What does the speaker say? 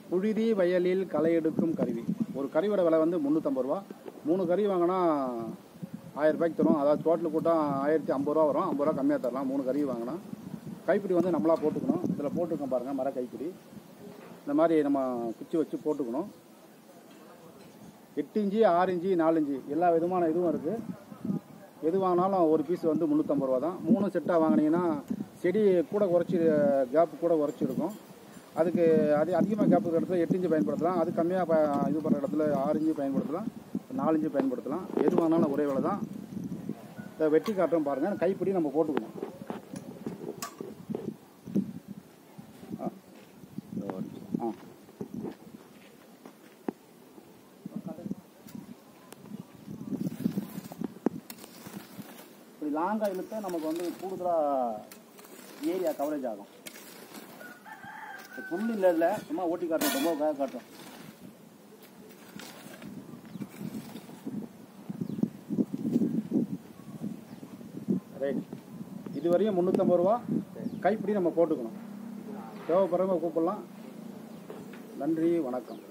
புழுதி வயலில் களை எடுக்கும் கருவி ஒரு கருவியோட விலை வந்து முந்நூற்றம்பது ரூபா மூணு கருவி வாங்கினா ஆயிரம் ரூபாய்க்கு தரும் அதாவது டோட்டல் கூட்டம் ஆயிரத்தி ஐம்பது ரூபா வரும் ஐம்பது ரூபா கம்மியாக தரலாம் மூணு கருவி வாங்கினா கைப்பிடி வந்து நம்மளா போட்டுக்கணும் இதில் போட்டுக்கோம் பாருங்கள் மர கைப்பிடி இந்த மாதிரி நம்ம குச்சி வச்சு போட்டுக்கணும் எட்டு இன்ச்சு ஆறு இன்ச்சு நாலு இன்ச்சு எல்லா விதமான இதுவும் இருக்குது எது வாங்கினாலும் ஒரு பீஸ் வந்து முந்நூற்றம்பது ரூபா தான் மூணு செட்டாக வாங்கினீங்கன்னா செடி கூட குறைச்சி கேப் கூட குறைச்சி இருக்கும் அதுக்கு அது அதிகமாக கேப் இருக்கிற இடத்துல எட்டு இன்ச்சு பயன்படுத்தலாம் அது கம்மியாக ப இது பண்ணுற இடத்துல ஆறு இன்ச்சு பயன்படுத்தலாம் நாலு இன்ச்சு பயன்படுத்தலாம் எது வாங்கினாலும் ஒரே விலை தான் இதை வெட்டி காட்டுறோம் பாருங்கள் கைப்பிடி நம்ம போட்டுக்கணும் ஆ ஆ இப்படி லாங்காக இழுத்தா நமக்கு வந்து கூடுதலாக ஏரியா கவரேஜ் ஆகும் இப்போ புல் இல்லை இல்லை சும்மா ஓட்டி காட்டுறோம் ரொம்ப வேக காட்டுறோம் ரைட் இது வரையும் முந்நூற்றம்பது ரூபா கைப்பிடி நம்ம போட்டுக்கணும் தேவைப்படுறவங்க கூப்பிடலாம் நன்றி வணக்கம்